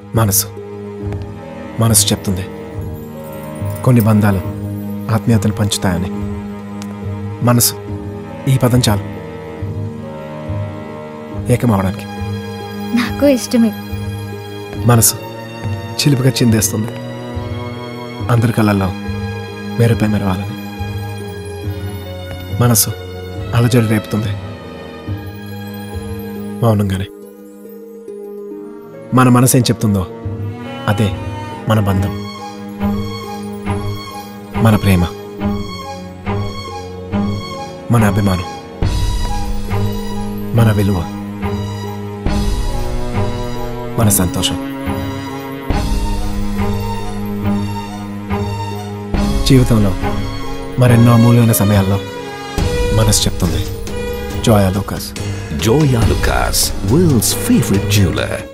మనసు మనసు చెప్తుంది కొన్ని బంధాలు ఆత్మీయతను పంచుతాయని మనసు ఈ పదం చాలు ఏకమవడానికి నాకు ఇష్టమే మనసు చిలుపుగా చిందేస్తుంది అందరి కళ్ళల్లో మెరుపై మెరవాలని మనసు అలజడి రేపుతుంది మౌనంగానే మన మనసు ఏం చెప్తుందో అదే మన బంధం మన ప్రేమ మన అభిమానం మన విలువ మన సంతోషం జీవితంలో మరెన్నో అమూల్యమైన సమయాల్లో మనసు చెప్తుంది జోయా లూకాస్ Joya Lucas, world's favorite jeweler.